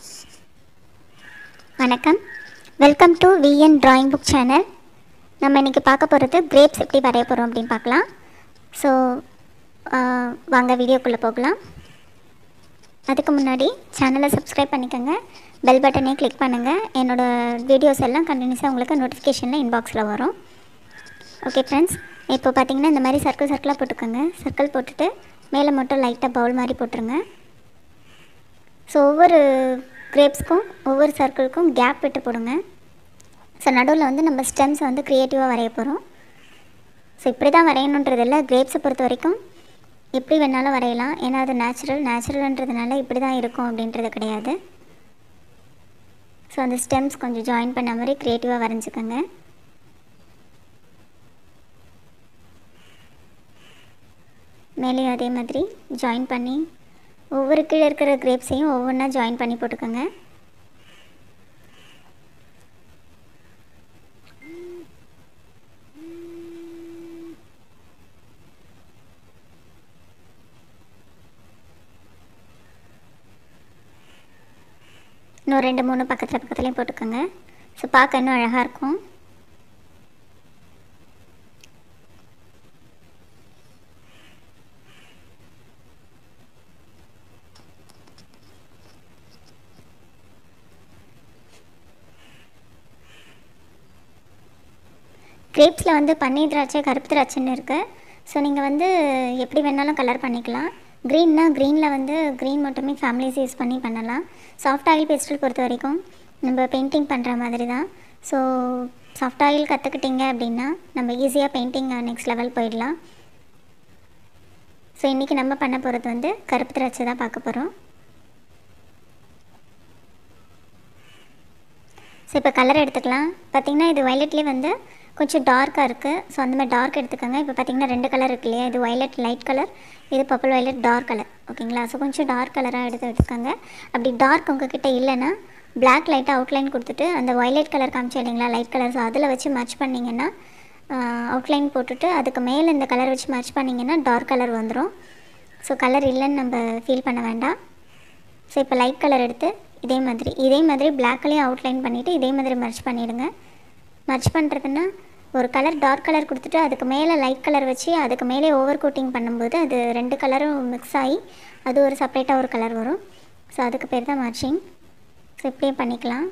வணக்கம் welcome to VN drawing book channel நம்ம இன்றைக்கி பார்க்க போகிறது கிரேப்ஸ் எப்படி வரைய போகிறோம் அப்படின்னு பார்க்கலாம் ஸோ வாங்க வீடியோக்குள்ளே போகலாம் அதுக்கு முன்னாடி சேனலை சப்ஸ்கிரைப் பண்ணிக்கோங்க பெல் பட்டனே கிளிக் பண்ணுங்கள் என்னோடய வீடியோஸ் எல்லாம் கண்டினியூஸாக உங்களுக்கு நோட்டிஃபிகேஷனில் இன்பாக்ஸில் வரும் ஓகே ஃப்ரெண்ட்ஸ் இப்போ பார்த்தீங்கன்னா இந்த மாதிரி சர்க்கிள் சர்க்கிளாக போட்டுக்கோங்க சர்க்கிள் போட்டுட்டு மேலே மட்டும் லைட்டாக பவுல் மாதிரி போட்டுருங்க ஸோ ஒவ்வொரு கிரேப்ஸ்க்கும் ஒவ்வொரு சர்க்கிளுக்கும் கேப் விட்டு போடுங்க ஸோ நடுவில் வந்து நம்ம ஸ்டெம்ஸ் வந்து க்ரியேட்டிவாக வரைய போகிறோம் ஸோ இப்படி தான் வரையணுன்றதில்ல கிரேப்ஸை பொறுத்த வரைக்கும் எப்படி வேணாலும் வரையலாம் ஏன்னா அது நேச்சுரல் நேச்சுரல்ன்றதுனால இப்படி தான் இருக்கும் அப்படின்றது கிடையாது ஸோ அந்த ஸ்டெம்ஸ் கொஞ்சம் ஜாயின் பண்ண மாதிரி க்ரியேட்டிவாக வரைஞ்சிக்கோங்க மேலேயும் அதே மாதிரி ஜாயின் பண்ணி ஒவ்வொரு கீழே இருக்கிற கிரேப்ஸையும் ஒவ்வொன்றா ஜாயின் பண்ணி போட்டுக்கோங்க இன்னும் ரெண்டு மூணு பக்கத்தில் பக்கத்துலேயும் போட்டுக்கோங்க ஸோ பார்க்க இன்னும் அழகாக இருக்கும் கிரேப்ஸில் வந்து பன்னீர் திராட்சை கருப்பு திராட்சைன்னு இருக்குது ஸோ நீங்கள் வந்து எப்படி வேணாலும் கலர் பண்ணிக்கலாம் க்ரீன்னா க்ரீனில் வந்து க்ரீன் மட்டுமே ஃபேமிலிஸ் யூஸ் பண்ணி பண்ணலாம் சாஃப்ட் ஆயில் பேஸ்டல் பொறுத்த வரைக்கும் நம்ம பெயிண்டிங் பண்ணுற மாதிரி தான் ஸோ சாஃப்ட் ஆயில் கற்றுக்கிட்டிங்க அப்படின்னா நம்ம ஈஸியாக பெயிண்டிங் நெக்ஸ்ட் லெவல் போயிடலாம் ஸோ இன்றைக்கி நம்ம பண்ண போகிறது வந்து கருப்பு திராட்சை தான் பார்க்க போகிறோம் ஸோ இப்போ கலர் எடுத்துக்கலாம் பார்த்திங்கன்னா இது வயலட்லேயே வந்து கொஞ்சம் டார்க்காக இருக்குது ஸோ அந்த மாதிரி டார்க் எடுத்துக்கோங்க இப்போ பார்த்திங்கன்னா ரெண்டு கலர் இருக்கு இல்லையா இது வயலட் லைட் கலர் இது பர்பிள் வயலட் டார்க் கலர் ஓகேங்களா ஸோ கொஞ்சம் டார்க் கலராக எடுத்து எடுத்துக்கோங்க அப்படி டார்க் உங்ககிட்ட இல்லைன்னா பிளாக் லைட்டாக அவுட்லைன் கொடுத்துட்டு அந்த வயலட் கலர் காமிச்சு இல்லைங்களா லைட் கலர் ஸோ அதில் வச்சு மேட்ச் பண்ணிங்கன்னா அவுட்லைன் போட்டுட்டு அதுக்கு மேலே இந்த கலர் வச்சு மேட்ச் பண்ணிங்கன்னா டார்க் கலர் வந்துடும் ஸோ கலர் இல்லைன்னு நம்ம ஃபீல் பண்ண வேண்டாம் ஸோ இப்போ லைட் கலர் எடுத்து இதே மாதிரி இதே மாதிரி பிளாக்லேயும் அவுட்லைன் பண்ணிவிட்டு இதே மாதிரி மர்ச் பண்ணிவிடுங்க மர்ச் பண்ணுறதுன்னா ஒரு கலர் டார்க் கலர் கொடுத்துட்டு அதுக்கு மேலே லைட் கலர் வச்சு அதுக்கு மேலே ஓவர் கோட்டிங் பண்ணும்போது அது ரெண்டு கலரும் மிக்ஸ் ஆகி அது ஒரு செப்ரேட்டாக ஒரு கலர் வரும் ஸோ அதுக்கு பேர் தான் மர்ச்சிங் ஸோ இப்படியே பண்ணிக்கலாம்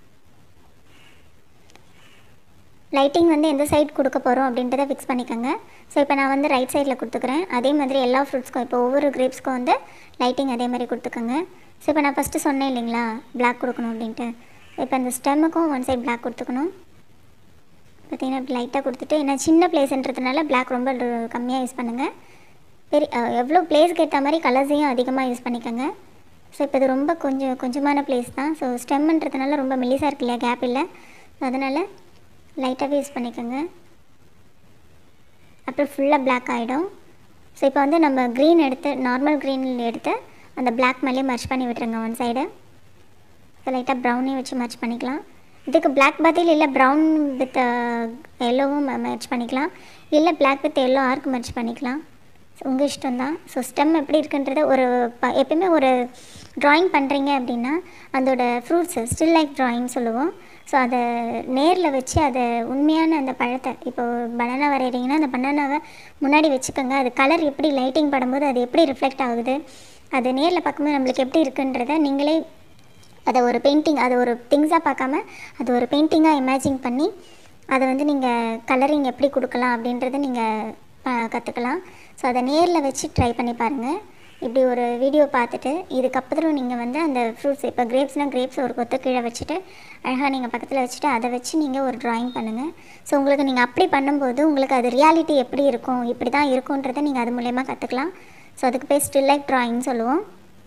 லைட்டிங் வந்து எந்த சைட் கொடுக்க போகிறோம் அப்படின்றத ஃபிக்ஸ் பண்ணிக்கோங்க ஸோ இப்போ நான் வந்து ரைட் சைடில் கொடுத்துக்கிறேன் அதே மாதிரி எல்லா ஃப்ரூட்ஸ்க்கும் இப்போ ஒவ்வொரு கிரேப்ஸ்க்கும் வந்து லைட்டிங் அதே மாதிரி கொடுத்துக்கோங்க ஸோ இப்போ நான் ஃபஸ்ட்டு சொன்னேன் இல்லைங்களா பிளாக் கொடுக்கணும் அப்படின்ட்டு இப்போ அந்த ஸ்டெம்முக்கும் ஒன் சைட் பிளாக் கொடுத்துக்கணும் பார்த்திங்கன்னா இப்படி லைட்டாக கொடுத்துட்டு ஏன்னா சின்ன பிளேஸ்ன்றதுனால பிளாக் ரொம்ப கம்மியாக யூஸ் பண்ணுங்கள் பெரிய எவ்வளோ பிளேஸ்க்கு ஏற்ற மாதிரி கலர்ஸையும் அதிகமாக யூஸ் பண்ணிக்கோங்க ஸோ இப்போ இது ரொம்ப கொஞ்சம் கொஞ்சமான பிளேஸ் தான் ஸோ ஸ்டெம்ன்றதுனால ரொம்ப மெல்லிஸாக இருக்கு இல்லையா கேப் இல்லை அதனால் லைட்டாகவே யூஸ் பண்ணிக்கோங்க அப்புறம் ஃபுல்லாக பிளாக் ஆகிடும் ஸோ இப்போ வந்து நம்ம க்ரீன் எடுத்து நார்மல் க்ரீன் எடுத்து அந்த பிளாக் மேலேயே மர்ச் பண்ணி விட்டுருங்க ஒன் சைடு ஸோ லைட்டாக ப்ரௌனையும் வச்சு மர்ச் பண்ணிக்கலாம் இதுக்கு பிளாக் பதில் இல்லை ப்ரௌன் வித் எல்லோவும் மர்ச் பண்ணிக்கலாம் இல்லை black with yellow or merge பண்ணிக்கலாம் ஸோ உங்கள் இஷ்டம் தான் ஸோ ஸ்டெம் எப்படி இருக்குன்றது ஒரு ப எப்பயுமே ஒரு ட்ராயிங் பண்ணுறீங்க அப்படின்னா அதோட ஃப்ரூட்ஸு ஸ்டில் லைஃப் ட்ராயிங் சொல்லுவோம் ஸோ அதை நேரில் வச்சு அதை உண்மையான அந்த பழத்தை இப்போ பனானா வரைகிறீங்கன்னா அந்த பனானாவை முன்னாடி வச்சுக்கோங்க அது கலர் எப்படி லைட்டிங் படும்போது அது எப்படி ரிஃப்ளெக்ட் ஆகுது அது நேரில் பார்க்கும்போது நம்மளுக்கு எப்படி இருக்குன்றத நீங்களே அதை ஒரு பெயிண்டிங் அதை ஒரு திங்ஸாக பார்க்காம அது ஒரு பெயிண்டிங்காக இமேஜின் பண்ணி அதை வந்து நீங்கள் கலரிங் எப்படி கொடுக்கலாம் அப்படின்றத நீங்கள் கற்றுக்கலாம் ஸோ அதை நேரில் வச்சு ட்ரை பண்ணி பாருங்கள் இப்படி ஒரு வீடியோ பார்த்துட்டு இதுக்கப்புறம் நீங்கள் வந்து அந்த ஃப்ரூட்ஸ் இப்போ கிரேப்ஸ்னால் கிரேப்ஸ் ஒரு கொத்து கீழே வச்சுட்டு அழகாக நீங்கள் பக்கத்தில் வச்சுட்டு அதை வச்சு நீங்கள் ஒரு ட்ராயிங் பண்ணுங்கள் ஸோ உங்களுக்கு நீங்கள் அப்படி பண்ணும்போது உங்களுக்கு அது ரியாலிட்டி எப்படி இருக்கும் இப்படி தான் இருக்குன்றதை நீங்கள் அது மூலயமா கற்றுக்கலாம் ஸோ அதுக்கு பேர் ஸ்டில் லைக் ட்ராயிங் சொல்லுவோம்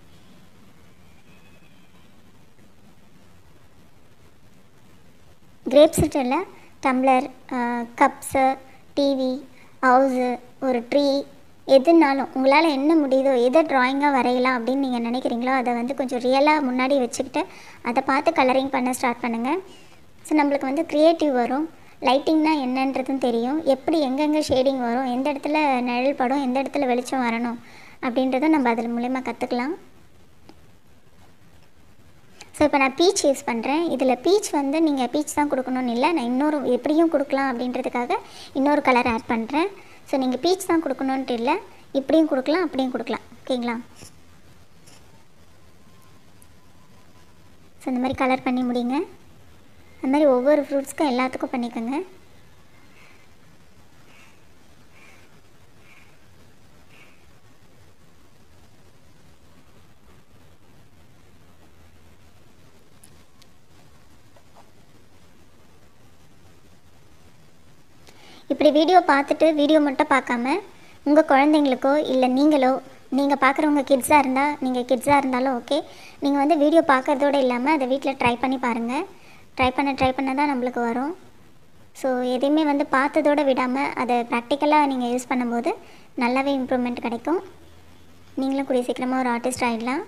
கிரேப்ஸ் இல்லை டம்ளர் கப்ஸு டிவி ஹவுஸு ஒரு ட்ரீ எதுனாலும் உங்களால் என்ன முடியுதோ எதை ட்ராயிங்காக வரையலாம் அப்படின்னு நீங்கள் நினைக்கிறீங்களோ அதை வந்து கொஞ்சம் ரியலாக முன்னாடி வச்சுக்கிட்டு அதை பார்த்து கலரிங் பண்ண ஸ்டார்ட் பண்ணுங்கள் ஸோ நம்மளுக்கு வந்து க்ரியேட்டிவ் வரும் லைட்டிங்னா என்னன்றதும் தெரியும் எப்படி எங்கெங்கே ஷேடிங் வரும் எந்த இடத்துல நிழல் படும் எந்த இடத்துல வெளிச்சம் வரணும் அப்படின்றதும் நம்ம அதில் மூலயமா கற்றுக்கலாம் ஸோ இப்போ நான் பீச் யூஸ் பண்ணுறேன் இதில் பீச் வந்து நீங்கள் பீச் தான் கொடுக்கணும்னு இல்லை நான் இன்னொரு எப்படியும் கொடுக்கலாம் அப்படின்றதுக்காக இன்னொரு கலர் ஆட் பண்ணுறேன் ஸோ நீங்கள் பீச் தான் கொடுக்கணுன்ட்டு இல்லை இப்படியும் கொடுக்கலாம் அப்படியும் கொடுக்கலாம் ஓகேங்களா ஸோ இந்த மாதிரி கலர் பண்ணி முடிங்க அந்த மாதிரி ஒவ்வொரு ஃப்ரூட்ஸ்க்கும் எல்லாத்துக்கும் பண்ணிக்கோங்க இப்படி வீடியோ பார்த்துட்டு வீடியோ மட்டும் பார்க்காம உங்கள் குழந்தைங்களுக்கோ இல்லை நீங்களோ நீங்கள் பார்க்குறவங்க கிட்ஸாக இருந்தால் நீங்கள் கிட்ஸாக இருந்தாலும் ஓகே நீங்கள் வந்து வீடியோ பார்க்குறதோடு இல்லாமல் அதை வீட்டில் ட்ரை பண்ணி பாருங்கள் ட்ரை பண்ண ட்ரை பண்ண தான் நம்மளுக்கு வரும் ஸோ எதையுமே வந்து பார்த்ததோடு விடாமல் அதை ப்ராக்டிக்கலாக நீங்கள் யூஸ் பண்ணும்போது நல்லாவே இம்ப்ரூவ்மெண்ட் கிடைக்கும் நீங்களும் கூடிய சீக்கிரமாக ஒரு ஆர்டிஸ்ட் ஆகிடலாம்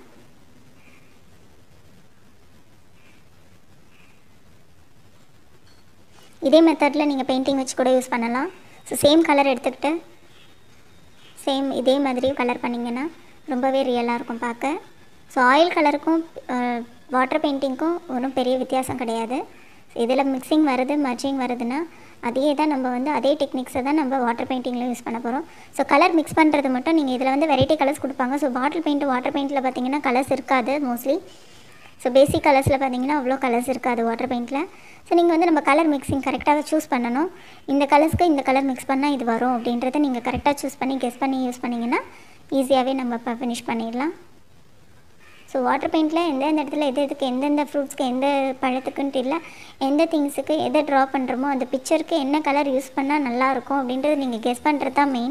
இதே மெத்தடில் நீங்கள் பெயிண்டிங் வச்சு கூட யூஸ் பண்ணலாம் ஸோ சேம் கலர் எடுத்துக்கிட்டு சேம் இதே மாதிரி கலர் பண்ணிங்கன்னா ரொம்பவே ரியலாக இருக்கும் பார்க்க ஸோ ஆயில் கலருக்கும் வாட்டர் பெயிண்டிங்க்கும் ஒன்றும் பெரிய வித்தியாசம் கிடையாது இதில் மிக்சிங் வருது மர்ஜிங் வருதுன்னா அதே தான் நம்ம வந்து அதே டெக்னிக்ஸை தான் நம்ம வாட்டர் பெயிண்டிங்கில் யூஸ் பண்ண போகிறோம் ஸோ கலர் மிக்ஸ் பண்ணுறது மட்டும் நீங்கள் இதில் வந்து வெரைட்டி கலர்ஸ் கொடுப்பாங்க ஸோ பாட்டில் பெயிண்ட் வாட்டர் பெயிண்ட்டில் பார்த்தீங்கன்னா கலர்ஸ் இருக்காது மோஸ்ட்லி ஸோ பேசிக் கலர்ஸில் பார்த்தீங்கன்னா அவ்வளோ கலர்ஸ் இருக்காது வாட்டர் பெயிண்ட்டில் ஸோ நீங்கள் வந்து நம்ம கலர் மிக்சிங் கரெக்டாக சூஸ் பண்ணணும் இந்த கலர்ஸ்க்கு இந்த கலர் மிக்ஸ் பண்ணால் இது வரும் அப்படின்றத நீங்கள் கரெக்டாக சூஸ் பண்ணி கெஸ் பண்ணி யூஸ் பண்ணிங்கன்னா ஈஸியாகவே நம்ம இப்போ ஃபினிஷ் பண்ணிடலாம் ஸோ வாட்டர் பெயிண்டில் எந்தெந்த இடத்துல எது எதுக்கு எந்தெந்த ஃப்ரூட்ஸ்க்கு எந்த பழத்துக்குன்ட்டு இல்லை எந்த திங்ஸுக்கு எதை ட்ரா பண்ணுறோமோ அந்த பிக்சருக்கு என்ன கலர் யூஸ் பண்ணால் நல்லாயிருக்கும் அப்படின்றது நீங்கள் கெஸ் பண்ணுறது தான் மெயின்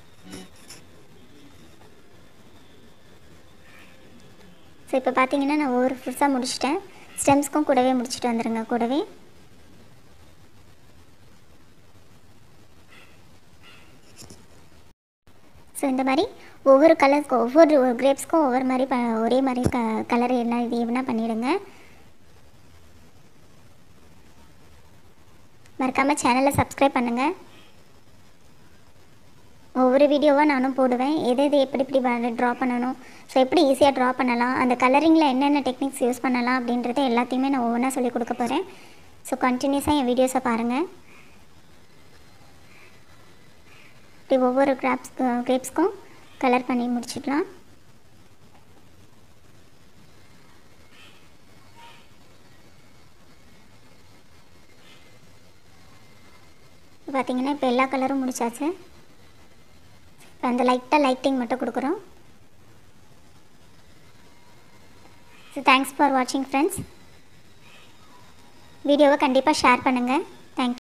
ஸோ இப்போ பார்த்தீங்கன்னா நான் ஒவ்வொரு ஃப்ரூட்ஸாக முடிச்சிட்டேன் ஸ்டெம்ஸ்க்கும் கூடவே முடிச்சுட்டு வந்துடுங்க கூடவே ஸோ இந்த மாதிரி ஒவ்வொரு கலர்ஸ்க்கும் ஒவ்வொரு கிரேப்ஸ்க்கும் ஒவ்வொரு மாதிரி ப ஒரே மாதிரி க கலர் எல்லாம் இது ஈவனாக பண்ணிவிடுங்க மறக்காமல் சேனலை சப்ஸ்கிரைப் பண்ணுங்கள் ஒவ்வொரு வீடியோவாக நானும் போடுவேன் எது எது எப்படி எப்படி ட்ரா பண்ணணும் ஸோ எப்படி ஈஸியாக ட்ரா பண்ணலாம் அந்த கலரிங்கில் என்னென்ன டெக்னிக்ஸ் யூஸ் பண்ணலாம் அப்படின்றத எல்லாத்தையுமே நான் ஒவ்வொன்றா சொல்லி கொடுக்க போகிறேன் ஸோ கண்டினியூஸாக என் வீடியோஸை பாருங்கள் இப்படி ஒவ்வொரு கிராப்ஸ் கிரேப்ஸ்க்கும் கலர் பண்ணி முடிச்சிடலாம் பார்த்தீங்கன்னா இப்போ எல்லா கலரும் முடிச்சாச்சு இப்போ அந்த லைட்டாக லைட்டிங் மட்டும் கொடுக்குறோம் ஸோ தேங்க்ஸ் ஃபார் வாட்சிங் ஃப்ரெண்ட்ஸ் வீடியோவை கண்டிப்பாக ஷேர் பண்ணுங்கள் தேங்க்யூ